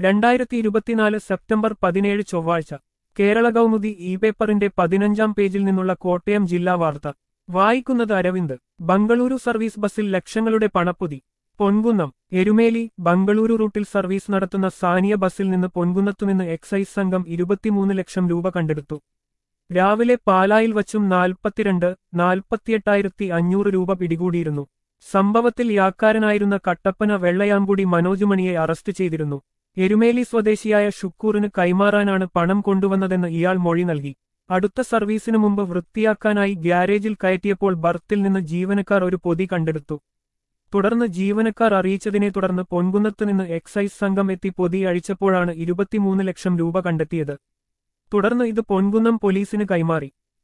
രണ്ടായിരത്തി ഇരുപത്തിനാല് സെപ്റ്റംബർ പതിനേഴ് ചൊവ്വാഴ്ച കേരള കൗമുദി ഇ പേപ്പറിന്റെ പതിനഞ്ചാം പേജിൽ നിന്നുള്ള കോട്ടയം ജില്ലാ വാർത്ത വായിക്കുന്നത് അരവിന്ദ് ബംഗളൂരു സർവീസ് ബസ്സിൽ ലക്ഷങ്ങളുടെ പണപ്പൊതി പൊൻകുന്നം എരുമേലി ബംഗളൂരു റൂട്ടിൽ സർവീസ് നടത്തുന്ന സാനിയ ബസ്സിൽ നിന്ന് പൊൻകുന്നത്തുനിന്ന് എക്സൈസ് സംഘം ഇരുപത്തിമൂന്ന് ലക്ഷം രൂപ കണ്ടെടുത്തു രാവിലെ പാലായിൽ വച്ചും നാൽപ്പത്തിരണ്ട് നാൽപ്പത്തിയെട്ടായിരത്തി അഞ്ഞൂറ് രൂപ പിടികൂടിയിരുന്നു സംഭവത്തിൽ യാക്കാരനായിരുന്ന കട്ടപ്പന വെള്ളയാമ്പുടി മനോജ് മണിയെ അറസ്റ്റ് ചെയ്തിരുന്നു എരുമേലി സ്വദേശിയായ ഷുക്കൂറിന് കൈമാറാനാണ് പണം കൊണ്ടുവന്നതെന്ന് ഇയാൾ മൊഴി നൽകി അടുത്ത സർവീസിനു മുമ്പ് വൃത്തിയാക്കാനായി ഗ്യാരേജിൽ കയറ്റിയപ്പോൾ ബർത്തിൽ നിന്ന് ജീവനക്കാർ ഒരു പൊതി കണ്ടെടുത്തു തുടർന്ന് ജീവനക്കാർ അറിയിച്ചതിനെ തുടർന്ന് പൊൻകുന്നത്ത് നിന്ന് എക്സൈസ് സംഘം എത്തി പൊതി അഴിച്ചപ്പോഴാണ് ഇരുപത്തിമൂന്ന് ലക്ഷം രൂപ കണ്ടെത്തിയത് തുടർന്ന് ഇത് പൊൻകുന്നം പോലീസിന് കൈമാറി